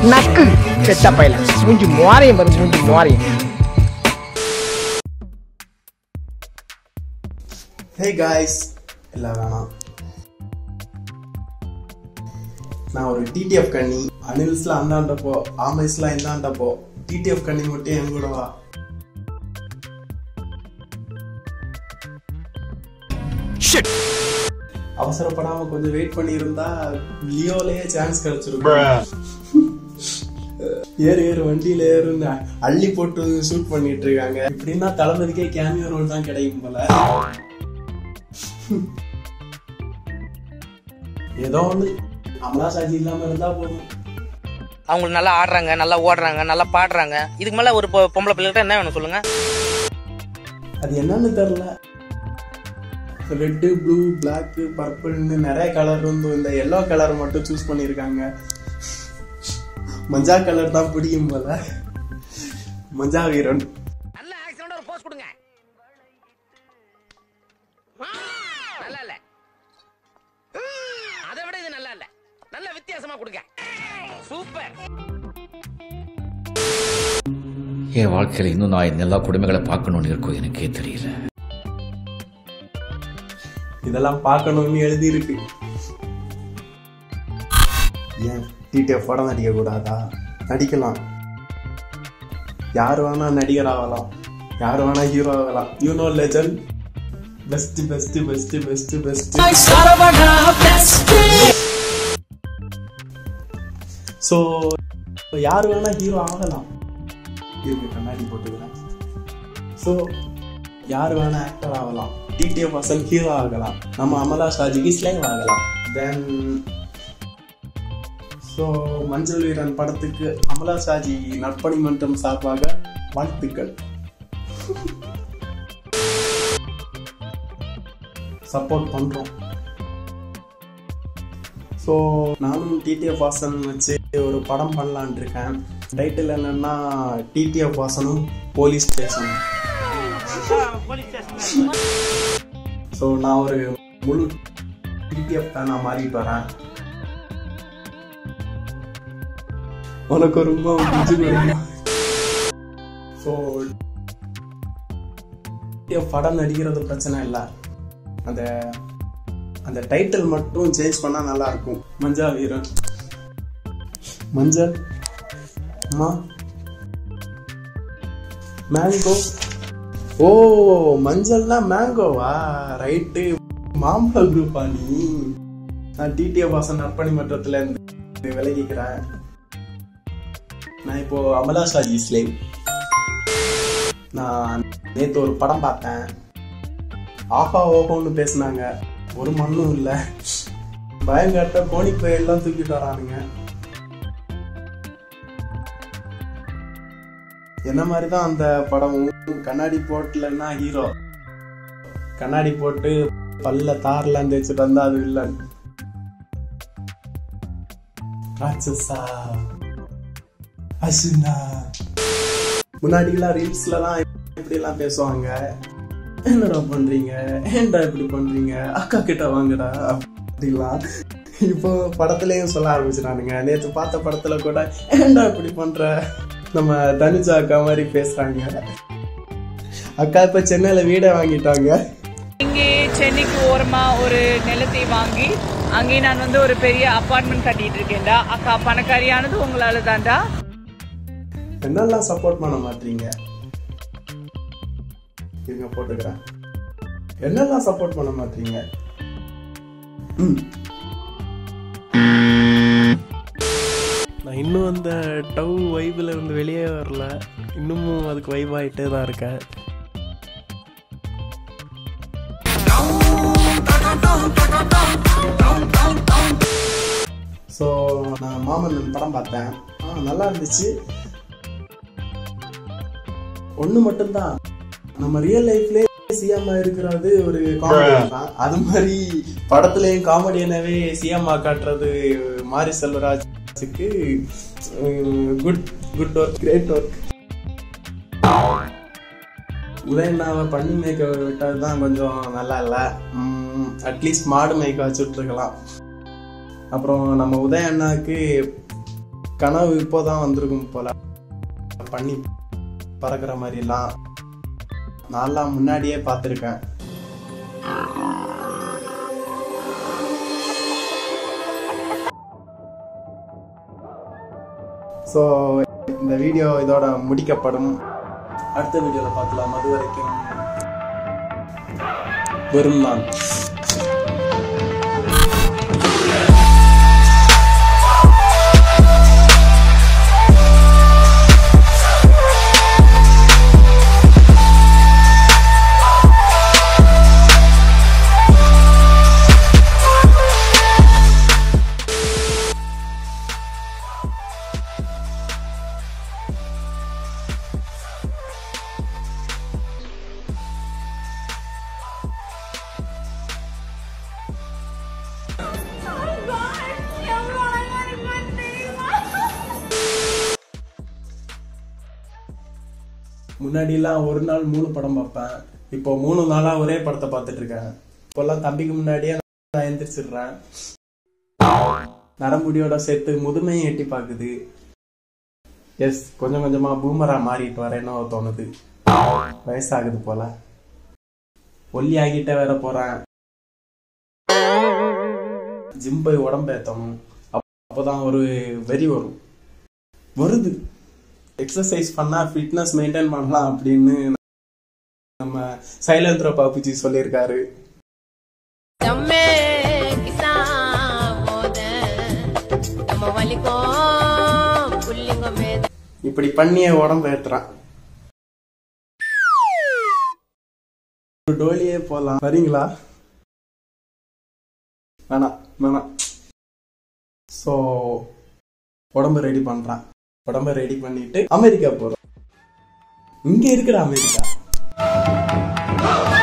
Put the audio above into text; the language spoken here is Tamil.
நக்கு செத்த பையல மூஞ்சி மோரையும் பாரு மூஞ்சி மோரையும் ஹே காய்ஸ் இல்லை வேணாம் நான் ஒரு டிடிஎஃப் கண்ணி அனில்ஸ்ல அந்தாண்டப்போ ஆமைஸ்ல இந்தாண்டப்போ டிடிஎஃப் கண்ணி மட்டும் என் கூட வா அவசரப்படாம கொஞ்சம் வெயிட் பண்ணி இருந்தா லியோலயே சான்ஸ் கிடைச்சிருக்கும் ஏறு ஏறு வண்டியில ஏறுன்னு அள்ளி போட்டு ஷூட் பண்ணிட்டு இருக்காங்க இப்படின்னா தளபதிக்கே கேமியோ ரோல் தான் கிடைக்கும் போல ஏதோ ஒண்ணு அமலா சாஜி இல்லாம இருந்தா போதும் அவங்க நல்லா ஆடுறாங்க நல்லா ஓடுறாங்க நல்லா பாடுறாங்க இதுக்கு மேல ஒரு பொ- பொம்பளை பிள்ளைகிட்ட என்ன வேணும் சொல்லுங்க அது என்னன்னு தெரியல ரெட்டு ப்ளூ பிளாக் பர்பிள்னு நிறைய கலர் இருந்தும் இந்த எல்லோ கலர் மட்டும் சூஸ் பண்ணியிருக்காங்க மஞ்சா கலர் தான் பிடிக்கும் போல மஞ்சா வீரன் நல்ல ஆக்சிடென்ட் ஒரு போஸ்ட் கொடுங்க நல்லா இல்ல அதை விட இது நல்லா இல்ல நல்ல வித்தியாசமா கொடுங்க சூப்பர் என் வாழ்க்கையில் இன்னும் நான் இந்த எல்லா குடும்பங்களை பார்க்கணும்னு இருக்கோ எனக்கே தெரியல இதெல்லாம் பார்க்கணும்னு எழுதி இருக்கு ஏன் டிடிஎஃப் படம் நடிக்க கூடாதா நடிக்கலாம் யார் வேணா நடிகர் ஆகலாம் யார் வேணா ஹீரோ ஆகலாம் you know legend best best best best best so யார் வேணா ஹீரோ ஆகலாம் இருக்கு கண்ணாடி போட்டுக்கிறேன் ஸோ யார் வேணா ஆக்டர் ஆகலாம் டிடிஎஃப் வாசன் ஹீரோ ஆகலாம் நம்ம அமலா ஷாஜிக்கு ஸ்லேவ் ஆகலாம் தென் ஸோ மஞ்சள் வீரன் படத்துக்கு அமலா ஷாஜி நற்பணி மன்றம் சார்பாக வாழ்த்துக்கள் சப்போர்ட் பண்றோம் ஸோ நானும் டிடிஎஃப் வாசன் வச்சு ஒரு படம் பண்ணலான் இருக்கேன் டைட்டில் என்னன்னா டிடிஎஃப் வாசனும் போலீஸ் ஸ்டேஷனும் ஸோ நான் ஒரு முழு டிடிஎஃப் நான் மாறிட்டு வரேன் உனக்கு ரொம்ப பிடிச்சி ஸோ படம் நடிக்கிறது பிரச்சனை இல்லை அந்த அந்த டைட்டில் மட்டும் சேஞ்ச் பண்ணா நல்லா இருக்கும் மஞ்சா வீரன் மஞ்சள் அம்மா மேங்கோ ஓ மஞ்சள்னா மேங்கோவா ரைட்டு மாம்பழ குரூப்பா நீ நான் டிடிஎஃப் வாசன் நற்பணி மன்றத்துல இருந்து விலகிக்கிறேன் நான் இப்போ அமலா ஷாஜி ஸ்லேவ் நான் நேத்து ஒரு படம் பார்த்தேன் ஆஹா ஓஹோன்னு பேசுனாங்க ஒரு மண்ணும் இல்ல பயங்காட்ட கோணி எல்லாம் தூக்கிட்டு வரானுங்க என்ன மாதிரி தான் அந்த படமும் கண்ணாடி போட்டலன்னா ஹீரோ கண்ணாடி போட்டு பல்ல தார்லாம் தேய்ச்சிட்டு வந்தா அது வில்லன் ராட்சசா அசுனா முன்னாடிலாம் ரீல்ஸ்லலாம் இப்படி எல்லாம் பேசுவாங்க என்னடா பண்றீங்க ஏன்டா இப்படி பண்றீங்க அக்கா கிட்ட வாங்கடா அப்படிலாம் இப்போ படத்துலயும் சொல்ல ஆரம்பிச்சிட்டானுங்க நேத்து பார்த்த படத்துல கூட ஏன்டா இப்படி பண்ற நம்ம தனுஜா அக்கா மாதிரி பேசுறாங்க அக்கா இப்ப சென்னையில வீடை வாங்கிட்டாங்க இங்கே சென்னைக்கு ஓரமா ஒரு நிலத்தை வாங்கி அங்கே நான் வந்து ஒரு பெரிய அபார்ட்மெண்ட் கட்டிட்டு இருக்கேன்டா அக்கா பணக்காரியானது உங்களால தான்டா என்னெல்லாம் சப்போர்ட் பண்ண மாட்டீங்க இருங்க போட்டுக்கிறேன் என்னெல்லாம் சப்போர்ட் பண்ண மாட்டீங்க ம் நான் இன்னும் அந்த டவ் வைபில் இருந்து வெளியே வரல இன்னமும் அதுக்கு வைப் ஆகிட்டே தான் இருக்கேன் ஸோ நான் மாமன்னன் படம் பார்த்தேன் ஆ நல்லா இருந்துச்சு ஒன்று மட்டும்தான் நம்ம ரியல் லைஃப்லேயே சிஎம் இருக்கிறது ஒரு காமெடி தான் அது மாதிரி படத்துலயும் காமெடியனவே சிஎம் காட்டுறது மாரி செல்வராஜுக்கு good good work great work உதயண்ணாவை பண்ணி மேய்க்க விட்டது தான் கொஞ்சம் நல்லா இல்லை அட்லீஸ்ட் மாடு மேய்க்க வச்சுட்டு இருக்கலாம் அப்புறம் நம்ம உதய அண்ணாக்கு கனவு இப்போதான் வந்திருக்கும் போல பண்ணி பறக்கிற மாதிரிலாம் நான்லாம் முன்னாடியே பார்த்துருக்கேன் ஸோ இந்த வீடியோ இதோட முடிக்கப்படும் அடுத்த வீடியோவில் பார்க்கலாம் அது வரைக்கும் வெறும் நான் முன்னாடிலாம் ஒரு நாள் மூணு படம் பார்ப்பேன் இப்போ மூணு நாளா ஒரே படத்தை பார்த்துட்டு இருக்கேன் இப்போல்லாம் தம்பிக்கு முன்னாடியே நான் எந்திரிச்சிடுறேன் நரம்புடியோட சேர்த்து முதுமையும் எட்டி பார்க்குது எஸ் கொஞ்சம் கொஞ்சமா பூமரா மாறிட்டு வரேன்னு தோணுது வயசாகுது போல ஒல்லி ஆகிட்டே வேற போறேன் ஜிம் போய் உடம்பு ஏத்தணும் அப்போதான் ஒரு வெறி வரும் வருது எக்ஸசைஸ் பண்ணா ஃபிட்னஸ் மெயின்டைன் பண்ணலாம் அப்படின்னு நம்ம சைலந்திர பாப்புஜி சொல்லியிருக்காரு தம்மே கிசான் போத நம்ம வலிக்கும் புள்ளிங்க மேத இப்படி பண்ணிய உடம்பு ஏத்துறான் ஒரு டோலியே போலாம் வரீங்களா வேணாம் வேணாம் ஸோ உடம்பு ரெடி பண்றான் உடம்ப ரெடி பண்ணிட்டு அமெரிக்கா போறோம் இங்க இருக்கிற அமெரிக்கா